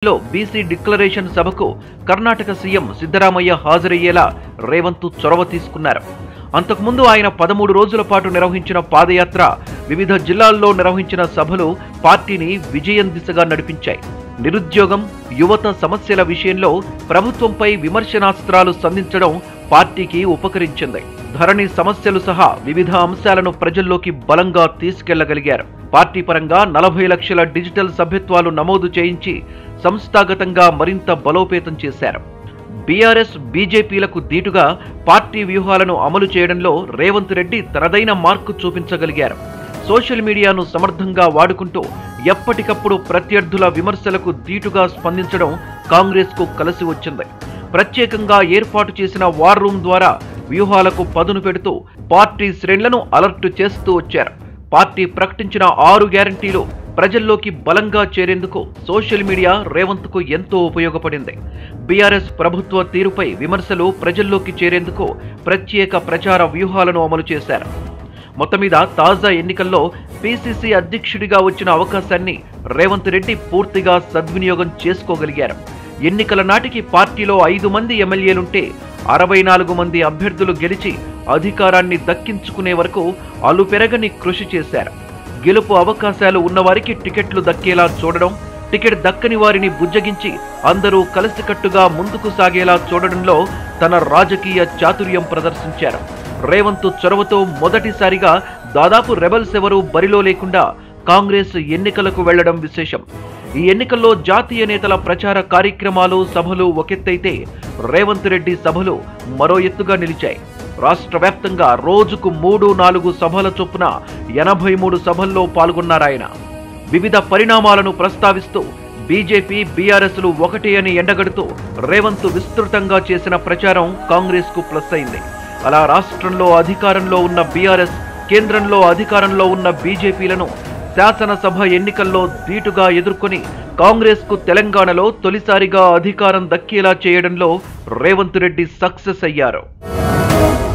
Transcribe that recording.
ఎన్నికల్లో BC declaration సభకు Karnataka CM Siddaramaiah హాజరయ్యేలా రేవంత్ చొరవ తీసుకున్నారు అంతకుముందు ఆయన పదమూడు రోజుల పాటు నిర్వహించిన పాదయాత్ర వివిధ జిల్లాల్లో నిర్వహించిన సభలు పార్టీని విజయం దిశగా నడిపించాయి నిరుద్యోగం యువత సమస్యల విషయంలో ప్రభుత్వంపై విమర్శనాస్త్రాలు సంధించడం పార్టీకి ఉపకరించింది ధరణి సమస్యలు సహా వివిధ అంశాలను ప్రజల్లోకి బలంగా తీసుకెళ్లగలిగారు పార్టీ పరంగా నలభై లక్షల డిజిటల్ సభ్యత్వాలు నమోదు చేయించి సంస్థాగతంగా మరింత బలోపేతం చేశారు బీఆర్ఎస్ బీజేపీలకు దీటుగా పార్టీ వ్యూహాలను అమలు చేయడంలో రేవంత్ రెడ్డి తనదైన మార్కు చూపించగలిగారు సోషల్ మీడియాను సమర్థంగా వాడుకుంటూ ఎప్పటికప్పుడు ప్రత్యర్థుల విమర్శలకు దీటుగా స్పందించడం కాంగ్రెస్కు కలిసి వచ్చింది ప్రత్యేకంగా ఏర్పాటు చేసిన వార్ రూమ్ ద్వారా వ్యూహాలకు పదును పెడుతూ పార్టీ శ్రేణులను అలర్ట్ చేస్తూ వచ్చారు పార్టీ ప్రకటించిన ఆరు గ్యారంటీలు ప్రజల్లోకి బలంగా చేరేందుకు సోషల్ మీడియా రేవంత్కు ఎంతో ఉపయోగపడింది బీఆర్ఎస్ ప్రభుత్వ తీరుపై విమర్శలు ప్రజల్లోకి చేరేందుకు ప్రత్యేక ప్రచార వ్యూహాలను అమలు చేశారు మొత్తం మీద తాజా ఎన్నికల్లో పీసీసీ అధ్యక్షుడిగా వచ్చిన అవకాశాన్ని రేవంత్ రెడ్డి పూర్తిగా సద్వినియోగం చేసుకోగలిగారు ఎన్నికల నాటికి పార్టీలో ఐదు మంది ఎమ్మెల్యేలుంటే అరవై నాలుగు మంది అభ్యర్థులు గెలిచి అధికారాన్ని దక్కించుకునే వరకు అలుపెరగని కృషి చేశారు గెలుపు అవకాశాలు ఉన్నవారికి టికెట్లు దక్కేలా చూడడం టికెట్ దక్కని వారిని బుజ్జగించి అందరూ కలిసికట్టుగా ముందుకు సాగేలా చూడడంలో తన రాజకీయ చాతుర్యం ప్రదర్శించారు రేవంత్ చొరవతో మొదటిసారిగా దాదాపు రెబల్స్ ఎవరూ బరిలో లేకుండా కాంగ్రెస్ ఎన్నికలకు వెళ్లడం విశేషం ఈ ఎన్నికల్లో జాతీయ నేతల ప్రచార కార్యక్రమాలు సభలు ఒకెత్తైతే రేవంత్ రెడ్డి సభలు మరో ఎత్తుగా నిలిచాయి రాష్ట్ర వ్యాప్తంగా రోజుకు మూడు నాలుగు సభల చొప్పున ఎనభై మూడు సభల్లో పాల్గొన్నారాయన వివిధ పరిణామాలను ప్రస్తావిస్తూ బీజేపీ బీఆర్ఎస్లు ఒకటే అని ఎండగడుతూ రేవంత్ విస్తృతంగా చేసిన ప్రచారం కాంగ్రెస్ కు ప్లస్ అయింది అలా రాష్ట్రంలో అధికారంలో ఉన్న బీఆర్ఎస్ కేంద్రంలో అధికారంలో ఉన్న బీజేపీలను శాసనసభ ఎన్నికల్లో ధీటుగా ఎదుర్కొని కాంగ్రెస్ కు తెలంగాణలో తొలిసారిగా అధికారం దక్కేలా చేయడంలో రేవంత్ రెడ్డి సక్సెస్ అయ్యారు